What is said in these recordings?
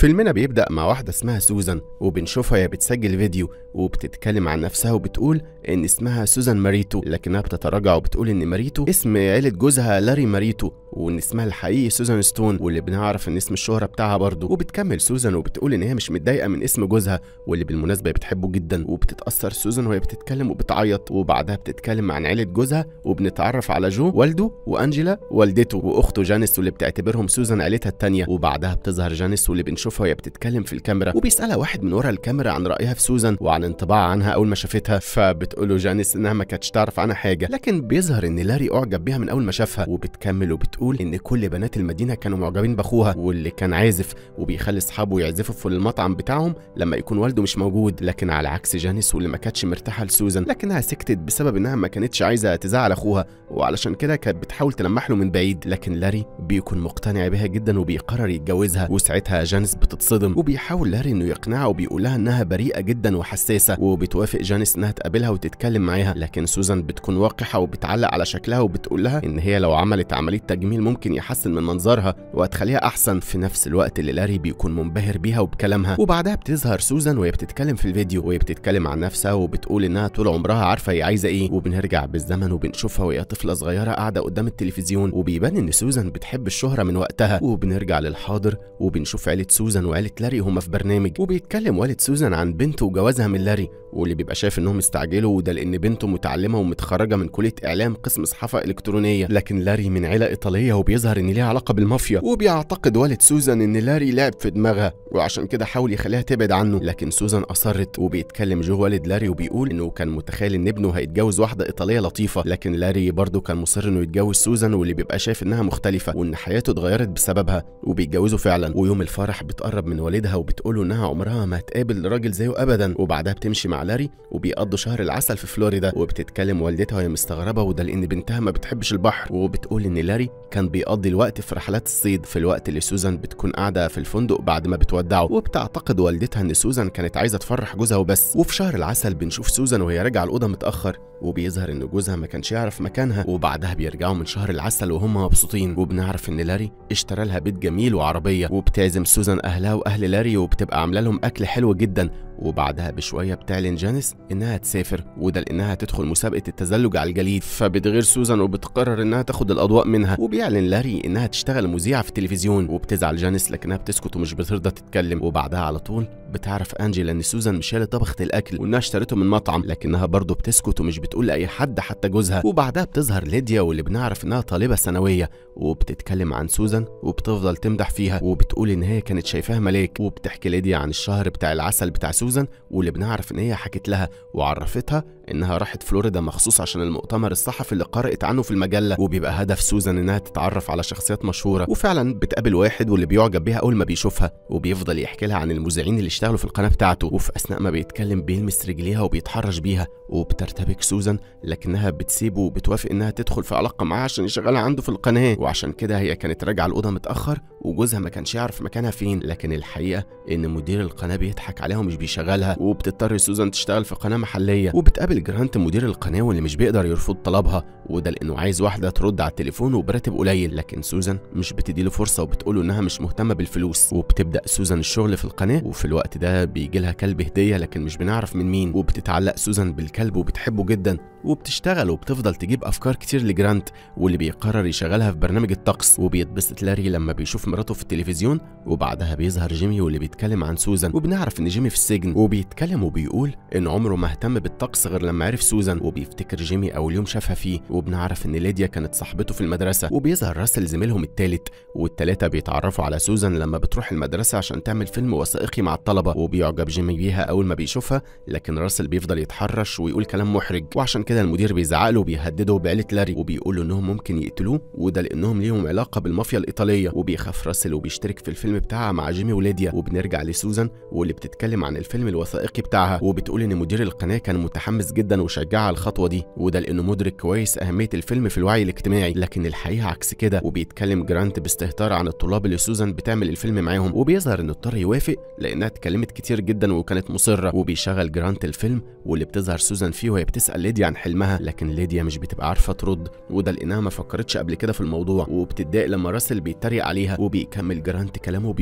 فيلمنا بيبدأ مع واحدة اسمها سوزان وبنشوفها هي بتسجل فيديو وبتتكلم عن نفسها وبتقول إن اسمها سوزان ماريتو لكنها بتتراجع وبتقول إن ماريتو اسم عيلة جوزها لاري ماريتو وإن اسمها الحقيقي سوزان ستون واللي بنعرف إن اسم الشهرة بتاعها برضه وبتكمل سوزان وبتقول إن هي مش متضايقة من اسم جوزها واللي بالمناسبة هي بتحبه جدا وبتتأثر سوزان وهي بتتكلم وبتعيط وبعدها بتتكلم عن عيلة جوزها وبنتعرف على جو والده وأنجيلا والدته وأخته جانيس واللي بتعتبرهم سوزان عيلتها التانية وبعدها بتظهر جانيس واللي بنشوفها وهي بتتكلم في الكاميرا وبيسألها واحد من ورا الكاميرا عن رأيها في سوزان وعن انطباعها عنها أول ما شافتها فبتقوله جانيس إنها ما كانتش تعرف عنها حاجة لكن بيظهر إن لاري أعجب بيها من أول ما شافها وبتكمل وبتقول إن كل بنات المدينة كانوا معجبين بأخوها واللي كان عازف وبيخلي أصحابه يعزفوا في المطعم بتاعهم لما يكون والده مش موجود لكن على عكس جانيس واللي ما كانتش مرتاحة لسوزان لكنها سكتت بسبب إنها ما كانتش عايزة تزعل أخوها وعلشان كده كانت بتحاول تلمح له من بعيد لكن لاري بيكون مقتنع بيها جدا وبيقرر يتجوزها وساعتها جانيس بتتصدم وبيحاول لاري انه يقنعها وبيقول لها انها بريئه جدا وحساسه وبتوافق جانيس انها تقابلها وتتكلم معاها لكن سوزان بتكون وقحه وبتعلق على شكلها وبتقول لها ان هي لو عملت عمليه تجميل ممكن يحسن من منظرها وهتخليها احسن في نفس الوقت اللي لاري بيكون منبهر بيها وبكلامها وبعدها بتظهر سوزان وهي بتتكلم في الفيديو وهي بتتكلم عن نفسها وبتقول انها طول عمرها عارفه هي عايزه ايه وبنرجع بالزمن وبنشوفها وهي طفله صغيره قاعده قدام التلفزيون وبيبان ان سوزان بتحب الشهره من وقتها وبنرجع للحاضر وبنشوف عيله سوزان وعيله لاري هما في برنامج وبيتكلم والد سوزان عن بنته وجوازها من لاري واللي بيبقى شايف انهم استعجلوا وده لان بنته متعلمه ومتخرجه من كليه اعلام قسم صحافه الكترونيه لكن لاري من عيله ايطاليه وبيظهر ان ليها علاقه بالمافيا وبيعتقد والد سوزان ان لاري لعب في دماغها وعشان كده حاول يخليها تبعد عنه لكن سوزان اصرت وبيتكلم جو والد لاري وبيقول انه كان متخيل ان ابنه هيتجوز واحده ايطاليه لطيفه لكن لاري برضه كان مصر انه يتجوز سوزان واللي بيبقى شايف انها مختلفه وان حياته اتغيرت بسببها وبيتجوزوا فعلا ويوم الفرح بتقرب من والدها وبتقوله انها عمرها ما هتقابل راجل زيه ابدا وبعدها بتمشي مع لاري وبيقضوا شهر العسل في فلوريدا وبتتكلم والدتها وهي مستغربه وده لان بنتها ما بتحبش البحر وبتقول ان لاري كان بيقضي الوقت في رحلات الصيد في الوقت اللي سوزان بتكون قاعده في الفندق بعد ما بتودعه وبتعتقد والدتها ان سوزان كانت عايزه تفرح جوزها وبس وفي شهر العسل بنشوف سوزان وهي راجعه الاوضه متاخر وبيظهر ان جوزها ما كانش يعرف مكانها وبعدها بيرجعوا من شهر العسل وهم مبسوطين وبنعرف ان لاري اشترى لها بيت جميل وعربيه وبتعزم سوزان اهلها واهل لاري وبتبقى عامله لهم اكل حلو جدا وبعدها بشويه بتعلن جانيس انها تسافر وده لانها تدخل مسابقه التزلج على الجليد فبتغير سوزان وبتقرر انها تاخد الاضواء منها وبيعلن لاري انها تشتغل مذيعه في التلفزيون وبتزعل جانيس لكنها بتسكت ومش بترضى تتكلم وبعدها على طول بتعرف انجيلا ان سوزان مش هي اللي طبخت الاكل وانها اشترته من مطعم لكنها برضه بتسكت ومش بتقول لاي حد حتى جوزها وبعدها بتظهر ليديا واللي بنعرف انها طالبه ثانويه وبتتكلم عن سوزان وبتفضل تمدح فيها وبتقول ان هي كانت شايفاها ملاك وبتحكي ليديا عن الشهر بتاع العسل بتاع سوزان واللي بنعرف ان هي حكت لها وعرفتها انها راحت فلوريدا مخصوص عشان المؤتمر الصحفي اللي قرأت عنه في المجله وبيبقى هدف سوزان انها تتعرف على شخصيات مشهوره وفعلا بتقابل واحد واللي بيعجب بيها اول ما بيشوفها وبيفضل يحكي لها عن المذيعين اللي اشتغلوا في القناه بتاعته وفي اثناء ما بيتكلم بيلمس رجليها وبيتحرش بيها وبترتبك سوزان لكنها بتسيبه وبتوافق انها تدخل في علاقه معاه عشان يشغلها عنده في القناه وعشان كده هي كانت راجعه الاوضه متاخر وجوزها ما كانش يعرف مكانها فين لكن الحقيقه ان مدير القناه بيضحك عليها ومش بيشغلها وبتضطر سوزان تشتغل في قناه محليه وبتقابل جرانت مدير القناه واللي مش بيقدر يرفض طلبها وده لانه عايز واحده ترد على التليفون وبراتب قليل لكن سوزان مش بتديله فرصه وبتقوله انها مش مهتمه بالفلوس وبتبدا سوزان الشغل في القناه وفي الوقت ده بيجي لها كلب هديه لكن مش بنعرف من مين وبتتعلق سوزان بالكلب وبتحبه جدا وبتشتغل وبتفضل تجيب افكار كتير لجرانت واللي بيقرر يشغلها في برنامج الطقس وبيتبسط لاري لما بيشوف مراته في التلفزيون وبعدها بيظهر جيمي واللي بيتكلم عن سوزان وبنعرف ان جيمي في السجن وبيتكلم وبيقول ان عمره ما اهتم بالطقس غير لما عرف سوزان وبيفتكر جيمي اول يوم شافها فيه وبنعرف ان ليديا كانت صاحبته في المدرسه وبيظهر راسل زميلهم التالت والتلاته بيتعرفوا على سوزان لما بتروح المدرسه عشان تعمل فيلم وثائقي مع الطلبه وبيعجب جيمي بيها اول ما بيشوفها لكن راسل بيفضل يتحرش ويقول كلام محرج وعشان كده المدير بيزعق له وبيهدده بعيله لاري وبيقول له انهم ممكن يقتلوه وده لانهم ليهم علاقه بالمافيا الايطاليه وبيخاف راسل وبيشترك في الفيلم بتاعها مع جيمي وليديا وبنرجع لسوزان واللي بتتكلم عن الفيلم الوثائقي بتاعها وبتقول ان مدير القناه كان متحمس جدا وشجعها على الخطوه دي وده لانه مدرك كويس اهميه الفيلم في الوعي الاجتماعي لكن الحقيقه عكس كده وبيتكلم جرانت باستهتار عن الطلاب اللي سوزان بتعمل الفيلم معاهم وبيظهر انه اضطر يوافق لانها اتكلمت كتير جدا وكانت مصره وبيشغل جرانت الفيلم واللي بتظهر سوزان فيه وهي بتسال ليديا عن حلمها لكن ليديا مش بتبقى عارفه ترد وده لانها ما فكرتش قبل كده في الموضوع وبتتضايق لما راسل بيتريق عليها وبيكمل جرانت كلامه بيقول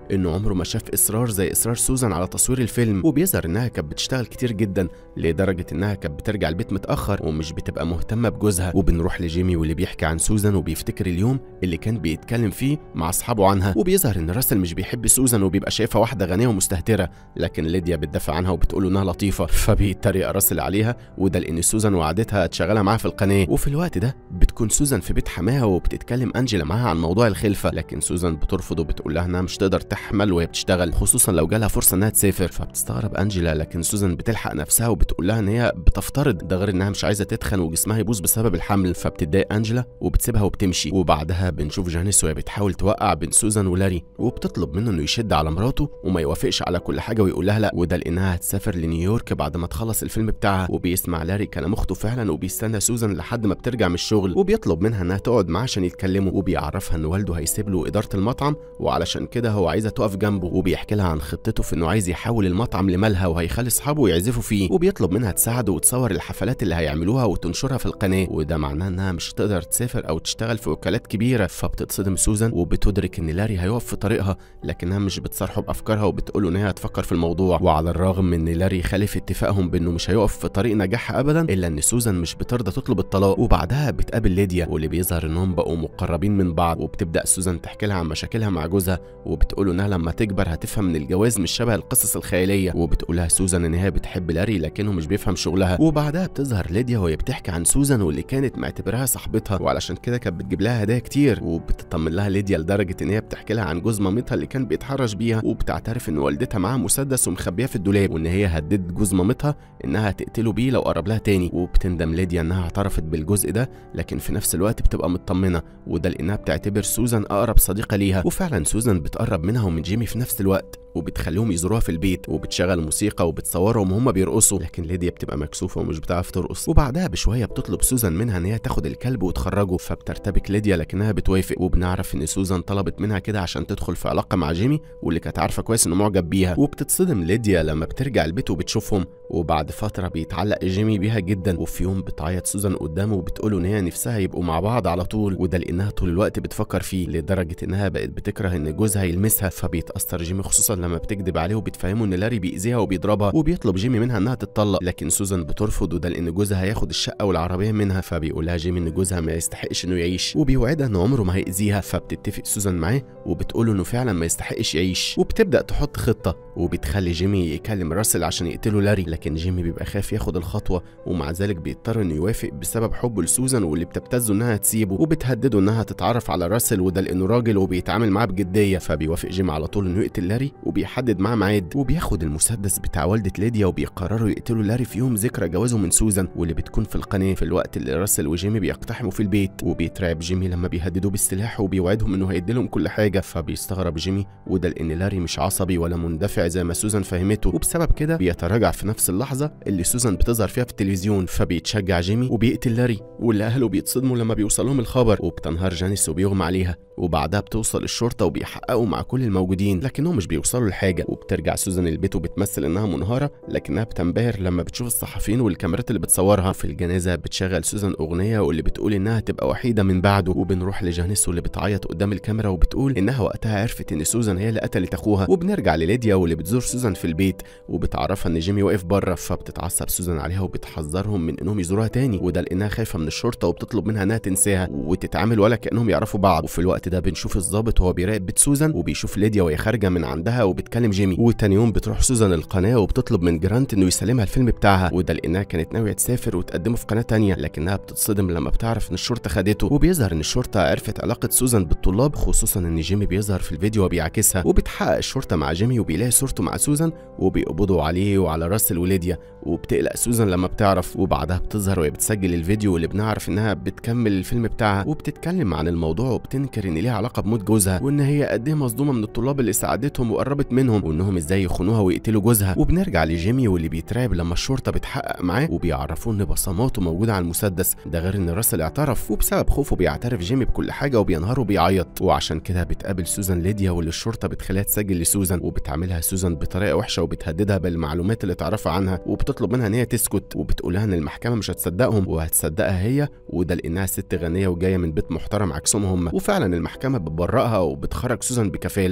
انه عمره ما شاف اصرار زي اصرار سوزان على تصوير الفيلم وبيظهر انها كانت بتشتغل كتير جدا لدرجه انها كانت بترجع البيت متاخر ومش بتبقى مهتمه بجوزها وبنروح لجيمي واللي بيحكي عن سوزان وبيفتكر اليوم اللي كان بيتكلم فيه مع اصحابه عنها وبيظهر ان راسل مش بيحب سوزان وبيبقى شايفها واحده غنيه ومستهتره لكن ليديا بتدافع عنها وبتقول انها لطيفه فبيتريق راسل عليها وده لان سوزان وعدتها تشغلها معاها في القناه وفي الوقت ده بتكون سوزان في بيت حماها وبتتكلم انجيلا معاها عن موضوع الخلفه لكن سوزان بترفض وبتقول لها انها مش تقدر تحمل وهي بتشتغل خصوصا لو جالها فرصه انها تسافر فبتستغرب انجيلا لكن سوزان بتلحق نفسها وبتقول لها ان هي بتفترض ده غير انها مش عايزه تتخن وجسمها يبوظ بسبب الحمل فبتتضايق انجيلا وبتسيبها وبتمشي وبعدها بنشوف جانيس وهي بتحاول توقع بين سوزان ولاري وبتطلب منه انه يشد على مراته وما يوافقش على كل حاجه ويقول لها لا وده لانها هتسافر لنيويورك بعد ما تخلص الفيلم بتاعها وبيسمع لاري كلام اخته فعلا وبيستنى سوزان لحد ما بترجع من الشغل وبيطلب منها انها تقعد معاه عشان يتكلموا وبيعرفها ان والده هيسيب له اداره المطعم وعلشان كده هو عايزها تقف جنبه وبيحكي لها عن خطته في انه عايز يحول المطعم لمالها وهيخلي اصحابه يعزفوا فيه وبيطلب منها تساعده وتصور الحفلات اللي هيعملوها وتنشرها في القناه وده معناه انها مش هتقدر تسافر او تشتغل في وكالات كبيره فبتتصدم سوزان وبتدرك ان لاري هيقف في طريقها لكنها مش بتصارحه بافكارها وبتقول ان هي هتفكر في الموضوع وعلى الرغم من ان لاري خالف اتفاقهم بانه مش هيقف في طريق نجاحها ابدا الا ان سوزان مش بترضى تطلب الطلاق وبعدها بتقابل ليديا واللي بيظهر انهم بقوا مقربين من بعض وبتبدا سوزان تحكي لها عن مشاكلها مع جوزها وبتقول انها لما تكبر هتفهم ان الجواز مش شبه القصص الخياليه وبتقولها سوزان ان هي بتحب لاري لكنه مش بيفهم شغلها وبعدها بتظهر ليديا وهي بتحكي عن سوزان واللي كانت معتبراها صاحبتها وعلشان كده كانت بتجيب لها هدايا كتير وبتطمن لها ليديا لدرجه ان هي بتحكي لها عن جوز مامتها اللي كان بيتحرش بيها وبتعترف ان والدتها معاها مسدس ومخبيه في الدولاب وان هي هددت جوز مامتها انها تقتله بيه لو قرب لها تاني وبتندم ليديا انها اعترفت بالجزء ده لكن في نفس الوقت بتبقى مطمنه وده لانها بتعتبر سوزان اقرب صديقه ليها وفعلا سوزان بتقرب منها ومن جيمي في نفس الوقت وبتخليهم يزوروها في البيت وبتشغل موسيقى وبتصورهم وهم بيرقصوا لكن ليديا بتبقى مكسوفه ومش بتعرف ترقص وبعدها بشويه بتطلب سوزان منها ان هي تاخد الكلب وتخرجه فبترتبك ليديا لكنها بتوافق وبنعرف ان سوزان طلبت منها كده عشان تدخل في علاقه مع جيمي واللي كانت عارفه كويس انه معجب بيها وبتتصدم ليديا لما بترجع البيت وبتشوفهم وبعد فتره بيتعلق جيمي بيها جدا وفي يوم بتعيط سوزان قدامه وبتقول ان هي نفسها يبقوا مع بعض على طول وده لانها طول الوقت بتفكر فيه لدرجه انها بقت بتكره ان جوزها يلمسها فبيتاثر جيمي خصوصا لما بتكذب عليه وبتفهمه ان لاري بيأذيها وبيضربها وبيطلب جيمي منها انها تتطلق لكن سوزان بترفض وده لان جوزها هياخد الشقه والعربيه منها فبيقول لها جيمي ان جوزها ما يستحقش انه يعيش وبيوعدها ان عمره ما هيأذيها فبتتفق سوزان معاه وبتقول انه فعلا ما يستحقش يعيش وبتبدا تحط خطه وبتخلي جيمي يكلم راسل عشان يقتله لاري لكن جيمي بيبقى خايف ياخد الخطوه ومع ذلك بيضطر انه يوافق بسبب حبه لسوزان واللي بتبتزه انها تسيبه وبتهدده انها تتعرف على راسل وده لانه راجل وبيتعامل معاه بجديه فبيوافق جيمي على طول انه يقتل لاري وبيحدد معاه ميعاد وبياخد المسدس بتاع والده ليديا وبيقرروا يقتلوا لاري في يوم ذكرى جوازه من سوزان واللي بتكون في القناه في الوقت اللي راسل وجيمي بيقتحموا في البيت وبيترعب جيمي لما بيهددوه بالسلاح وبيوعدهم انه هيديلهم كل حاجه فبيستغرب جيمي وده لان لاري مش عصبي ولا مندفع زي ما سوزان فهمته وبسبب كده بيتراجع في نفس اللحظه اللي سوزان بتظهر فيها في التلفزيون فبيتشجع جيمي وبيقتل لاري واللي اهله بيتصدموا لما بيوصلهم الخبر وبتنهار جانيس وبيغمى عليها وبعدها بتوصل الشرطه وبيحققوا مع كل الموجودين لكنهم مش بيوصلوا لحاجه وبترجع سوزان البيت وبتمثل انها منهاره لكنها بتنبهر لما بتشوف الصحفيين والكاميرات اللي بتصورها في الجنازه بتشغل سوزان اغنيه واللي بتقول انها تبقى وحيده من بعده وبنروح لجانيس واللي بتعيط قدام الكاميرا وبتقول انها وقتها عرفت ان سوزان هي اللي قتلت اخوها وبنرجع لليديا واللي بتزور سوزان في البيت وبتعرفها ان جيمي واقف بره فبتتعصب سوزان عليها وبتحذرهم من انهم يزوروها تاني وده لانها خايفه من الشرطه وبتطلب منها انها تنساها وتتعامل ولا كانهم يعرفوا بعض وفي الوقت ده بنشوف الضابط وهو بيراقب بيت سوزان وبيشوف ليديا وهي خارجه من عندها وبتكلم جيمي وتاني يوم بتروح سوزان القناه وبتطلب من جرانت انه يسلمها الفيلم بتاعها وده لانها كانت ناويه تسافر وتقدمه في قناه تانية لكنها بتتصدم لما بتعرف ان الشرطه خدته وبيظهر ان الشرطه عرفت علاقه سوزان بالطلاب خصوصا ان جيمي بيظهر في الفيديو وبيعكسها وبتحقق الشرطه مع جيمي وبيلاقي صورته مع سوزان وبيقبضوا عليه وعلى راسل وليديا وبتقلق سوزان لما بتعرف وبعدها بتظهر وهي بتسجل الفيديو اللي بنعرف انها بتكمل الفيلم بتاعها وبتتكلم عن الموضوع وبتنكر ان ليها علاقه بموت جوزها وان هي قد ايه مصدومه من الطلاب اللي ساعدتهم وقربت منهم وانهم ازاي يخونوها ويقتلوا جوزها وبنرجع لجيمي واللي بيترعب لما الشرطه بتحقق معاه وبيعرفوه ان بصماته موجوده على المسدس ده غير ان راسل اعترف وبسبب خوفه بيعترف جيمي بكل حاجه وبينهار وبيعيط وعشان كده بتقابل سوزان ليديا واللي الشرطه بتخليها تسجل لسوزان وبتعاملها سوزان بطريقه وحشه وبتهددها بالمعلومات اللي تعرفها عنها وبتطلب منها ان هي تسكت وبتقولها ان المحكمه مش هتصدقهم وهتصدقها هي وده لانها ست غنيه وجايه من بيت محترم عكسهم هم وفعلا المحكمه بتبرئها وبتخرج سوزان بكفاله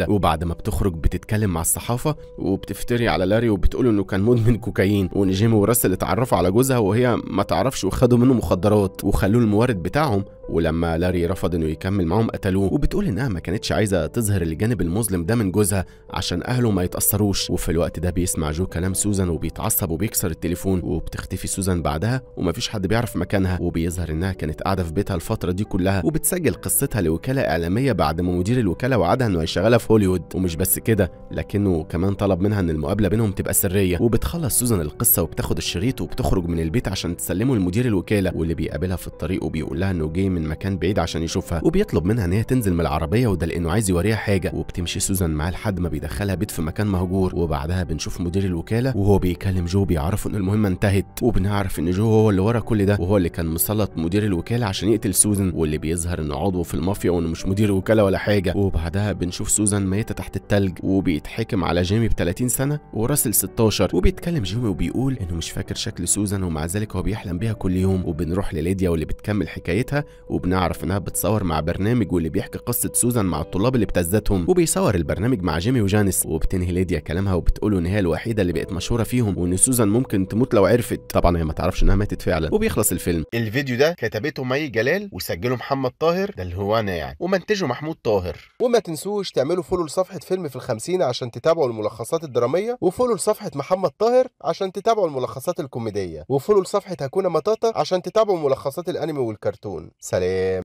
الوكاله وبعد ما بتخرج بتتكلم مع الصحافه وبتفتري على لاري وبتقول انه كان مدمن كوكايين وان جيمي وراسل اتعرفوا على جوزها وهي ما تعرفش وخدوا منه مخدرات وخلوه المورد بتاعهم ولما لاري رفض انه يكمل معاهم قتلوه وبتقول انها ما كانتش عايزه تظهر الجانب المظلم ده من جوزها عشان اهله ما يتاثروش وفي الوقت ده بيسمع جو كلام سوزان وبيتعصب وبيكسر التليفون وبتختفي سوزان بعدها ومفيش حد بيعرف مكانها وبيظهر انها كانت قاعده في بيتها الفتره دي كلها وبتسجل قصتها لوكاله اعلاميه بعد ما مدير الوكاله وعدها انه هيشغلها في هوليوود ومش بس كده لكنه كمان طلب منها ان المقابله بينهم تبقى سريه وبتخلص سوزان القصه وبتاخد الشريط وبتخرج من البيت عشان تسلمه لمدير الوكاله واللي بيقابلها في الطريق وبيقول لها انه جاي من مكان بعيد عشان يشوفها وبيطلب منها ان هي تنزل من العربيه وده لانه عايز يوريها حاجه وبتمشي سوزان معاه لحد ما بيدخلها بيت في مكان مهجور وبعدها بنشوف مدير الوكاله وهو بيكلم جو بيعرفوا ان المهمه انتهت وبنعرف ان جو هو اللي ورا كل ده وهو اللي كان مسلط مدير الوكاله عشان يقتل سوزان واللي بيظهر انه عضو في المافيا وانه مش مدير وكاله ولا حاجه وبعدها بنشوف سوزان ميته تحت التلج وبيتحكم على جيمي ب 30 سنه وراسل 16 وبيتكلم جيمي وبيقول انه مش فاكر شكل سوزان ومع ذلك هو بيحلم بيها كل يوم وبنروح لليديا واللي بتكمل حكايتها وبنعرف انها بتصور مع برنامج واللي بيحكي قصه سوزان مع الطلاب اللي ابتزتهم وبيصور البرنامج مع جيمي وجانيس وبتنهي ليديا كلامها وبتقول ان هي الوحيده اللي بقت مشهوره فيهم وان سوزان ممكن تموت لو عرفت طبعا هي ما تعرفش انها ماتت فعلا وبيخلص الفيلم الفيديو ده كتبته مي جلال وسجله محمد طاهر ده اللي هو انا يعني ومنتجه محمود طاهر وما تنسوش تعملوا فولو لصفحة فيلم في الخمسين عشان تتابعوا الملخصات الدرامية وفولو لصفحة محمد طاهر عشان تتابعوا الملخصات الكوميدية وفولو لصفحة هكونا مطاطا عشان تتابعوا ملخصات الأنمي والكرتون سلام